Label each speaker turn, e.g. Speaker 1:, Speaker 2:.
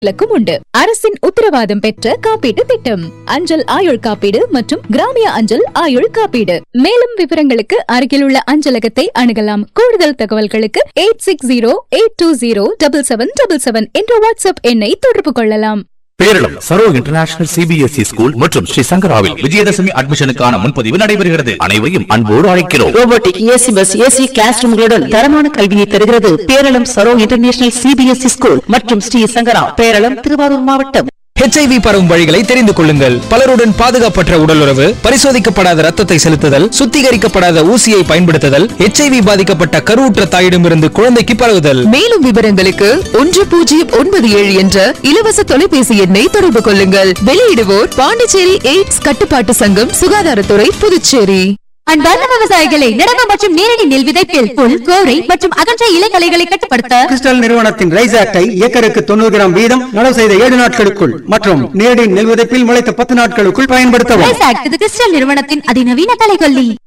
Speaker 1: விலக்கும் உண்டு அரசின் உத்தரவாதம் பெற்ற காப்பீட்டு திட்டம் அஞ்சல் ஆயுள் காப்பீடு மற்றும் கிராமிய அஞ்சல் ஆயுள் காப்பீடு மேலும் விவரங்களுக்கு அருகில் உள்ள அஞ்சலகத்தை அணுகலாம் கூடுதல் தகவல்களுக்கு eight six zero eight two zero double seven double seven என்ற வாட்ஸ்அப் எண்ணை தொடர்பு கொள்ளலாம்
Speaker 2: Peralam Saro international CBSE school மற்றும் ஸ்ரீ சங்கராவில் விஜயதசமி அட்மிஷனுக்கான முன்பதிவு நடைபெறுகிறது அனைவரையும் அன்போடு அழைக்கிறோம்
Speaker 3: robotic AC bus AC class ரூம்களுடன் தரமான கல்வியை தருகிறது Peralam Saro international CBSE school மற்றும் ஸ்ரீ சங்கரா பேரளம் திருவாரூர் மாவட்டம்
Speaker 4: ஹெச்ஐவி பரவும் வழிகளை தெரிந்து கொள்ளுங்கள் பலருடன் பாதுகாப்பற்ற உடலுறவு பரிசோதிக்கப்படாத ரத்தத்தை செலுத்துதல் சுத்திகரிக்கப்படாத ஊசியை பயன்படுத்துதல் ஹெச்ஐவி பாதிக்கப்பட்ட கருவுற்ற தாயிடமிருந்து குழந்தைக்கு பரவுதல்
Speaker 5: மேலும் விவரங்களுக்கு ஒன்று பூஜ்ஜியம் ஒன்பது ஏழு என்ற இலவச தொலைபேசி எண்ணை தொடர்பு கொள்ளுங்கள் வெளியிடுவோர் பாண்டிச்சேரி எய்ட்ஸ் கட்டுப்பாட்டு சங்கம் சுகாதாரத்துறை புதுச்சேரி
Speaker 6: அன்பார்ந்த விவசாயிகளை நடவு மற்றும் நேரடி நெல் விதைப்பில் புல் கோரை மற்றும் அகன்ற இலைகளைகளை கட்டுப்படுத்த
Speaker 7: கிறிஸ்டல் நிறுவனத்தின் ரைஸ் ஆக்டை ஏக்கருக்கு தொண்ணூறு கிராம் வீதம் நடவு செய்த ஏழு நாட்களுக்குள் மற்றும் நேரடி நெல் விதைப்பில் முளைத்த பத்து நாட்களுக்குள் பயன்படுத்தவும்
Speaker 6: ரைஸ் ஆக்ட் இது கிறிஸ்டல் நிறுவனத்தின் அதிநவீன தலைகொல்லி